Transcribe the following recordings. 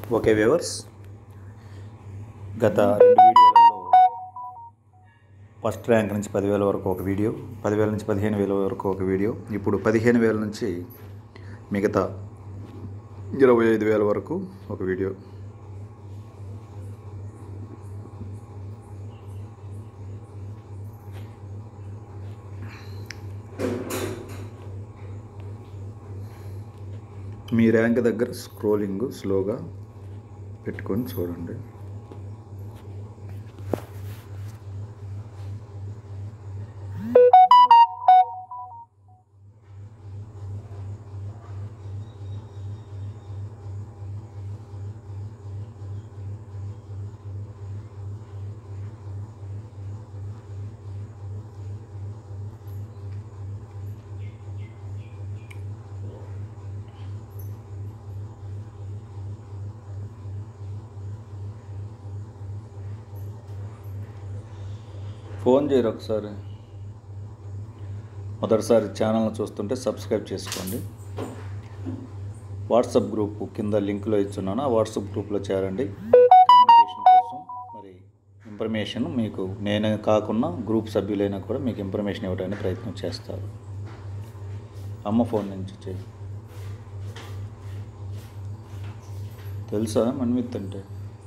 Okay viewers గత రెండు వీడియోలలో ఫస్ట్ ర్యాంక్ నుంచి పదివేల వరకు ఒక వీడియో పదివేల నుంచి పదిహేను వేల వరకు ఒక వీడియో ఇప్పుడు పదిహేను వేల నుంచి మిగతా ఇరవై ఐదు వేల వరకు ఒక వీడియో మీ ర్యాంక్ దగ్గర స్క్రోలింగ్ స్లోగా పెట్టుకొని చూడండి ఫోన్ చేయరు ఒకసారి మొదటిసారి ఛానల్ని చూస్తుంటే సబ్స్క్రైబ్ చేసుకోండి వాట్సాప్ గ్రూప్ కింద లింక్లో ఇచ్చున్నాను ఆ వాట్సాప్ గ్రూప్లో చేరండి కమ్యూనికేషన్ కోసం మరి ఇన్ఫర్మేషన్ మీకు నేను కాకుండా గ్రూప్ సభ్యులైనా కూడా మీకు ఇన్ఫర్మేషన్ ఇవ్వడానికి ప్రయత్నం చేస్తారు అమ్మ ఫోన్ నుంచి చేయి తెలుసా మన్విత్ అంటే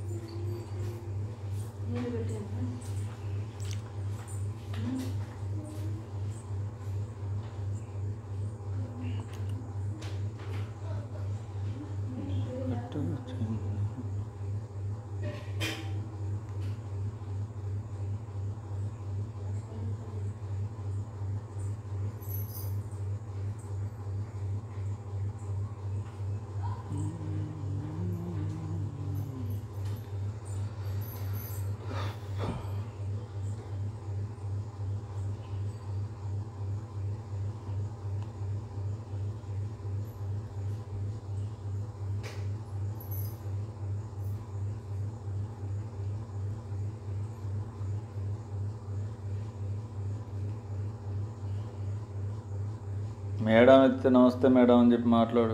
మేడం ఎత్తే నమస్తే మేడం అని చెప్పి మాట్లాడు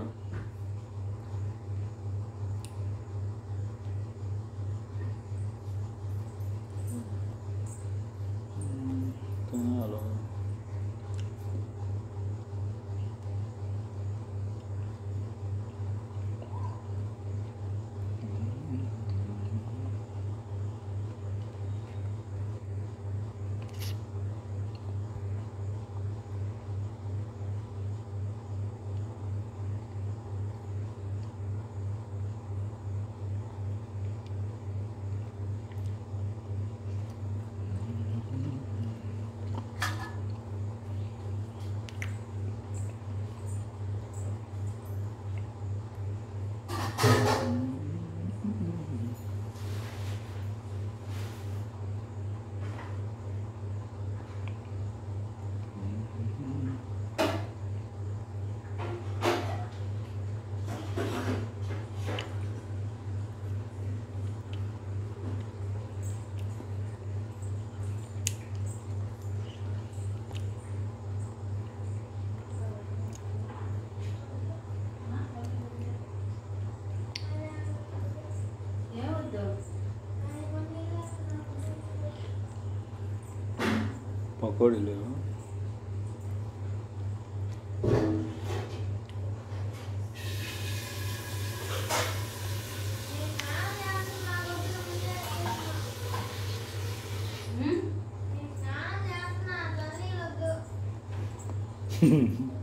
హలో పకోడీ లేవు Hmm?